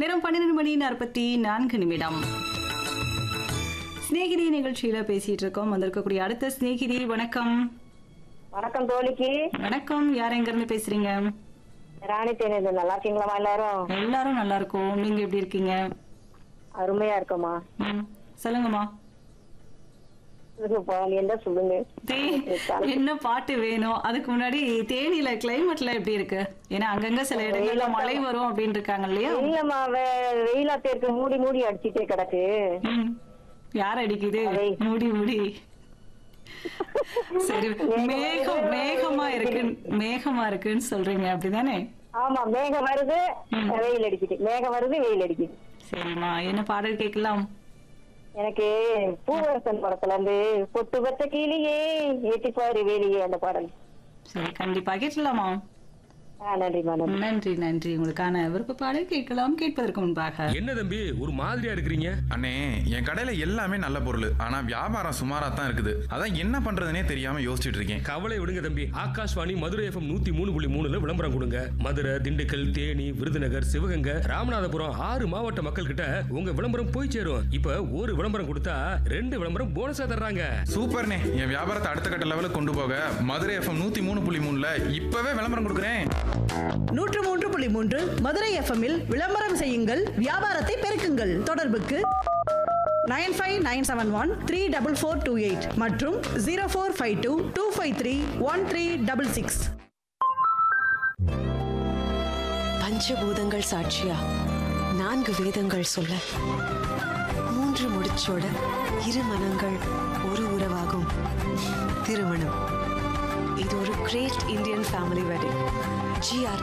நேரம் பன்னிரெண்டு மணி நாற்பத்தி நான்கு நிமிடம் சிநேகிதி நிகழ்ச்சியில பேசிட்டு இருக்கோம் வந்திருக்கக்கூடிய அடுத்த சிநேகிதி வணக்கம் வணக்கம் தோழிக்கு வணக்கம் யார் எங்க இருந்து பேசுறீங்க ராணி தேனி நல்லா இருக்கீங்களா எல்லாரும் எல்லாரும் நல்லா இருக்கோம் நீங்க எப்படி இருக்கீங்க அருமையா இருக்கோமா ம், சொல்லுங்கம்மா சொல்லுங்கப்பா, நீ என்ன சொல்லுங்க தே- என்ன பாட்டு வேணும் அதுக்கு முன்னாடி தேனியில கிளைமேட்ல எப்படி இருக்கு ஏன்னா அங்கங்க சில இடங்கள்ல மழை வரும் அப்படின்னு இருக்காங்க இல்லையா இல்லம்மா வே- வெயிலா தேர்க்கு மூடி மூடி அடிச்சிட்டே கிடக்கு ம். யார் அடிக்குது அதை. மூடி மூடி சரி மேகம் மேகமா இருக்கு மேகமா இருக்குன்னு சொல்றீங்க அப்படிதானே ஆமா மேகம் வருது வெயில் அடிக்குது மேகம் வருது வெயில் அடிக்குது சரிம்மா என்ன பாடல் கேட்கலாம் எனக்கு பூவரசன் படத்துல இருந்து பொட்டு வச்ச கிளியே ஏத்தி பாரு வேலியே அந்த பாடல் சரி கண்டிப்பா கேட்கலாமா ஆ நன்றிம்மா நன்றி நன்றி நன்றி உங்களுக்கான விருப்ப பாடல் கேட்கலாம் கேட்பதற்கு முன்பாக என்ன தம்பி ஒரு மாதிரியா இருக்கிறீங்க அண்ணே என் கடையில எல்லாமே நல்ல பொருள் ஆனா வியாபாரம் சுமாரா தான் இருக்குது அதான் என்ன பண்றதுனே தெரியாம யோசிச்சுட்டு இருக்கேன் கவலை விடுங்க தம்பி ஆகாஷ்வாணி மதுரை எஃப்எம் நூத்தி மூணு புள்ளி மூணுல விளம்பரம் கொடுங்க மதுரை திண்டுக்கல் தேனி விருதுநகர் சிவகங்கை ராமநாதபுரம் ஆறு மாவட்ட மக்கள் கிட்ட உங்க விளம்பரம் போய் சேரும் இப்ப ஒரு விளம்பரம் கொடுத்தா ரெண்டு விளம்பரம் போனஸா தர்றாங்க சூப்பர்ண்ணே என் வியாபாரத்தை அடுத்த கட்ட லெவலுக்கு கொண்டு போக மதுரை எஃப்எம் நூத்தி மூணு புள்ளி மூணுல இப்பவே விளம்பரம் கொடுக்குறேன் நூற்று மூன்று புள்ளி மூன்று மதுரை எஃப்எம்மில் விளம்பரம் செய்யுங்கள் வியாபாரத்தை பெருக்குங்கள் தொடர்புக்கு nine five nine seven one three double four two eight மற்றும் zero four five two two five three one three double six பஞ்சபூதங்கள் சாட்சியா நான்கு வேதங்கள் சொல்ல மூன்று முடிச்சோட இரு மனங்கள் ஒரு உறவாகும் திருமணம் இது ஒரு great Indian family wedding GR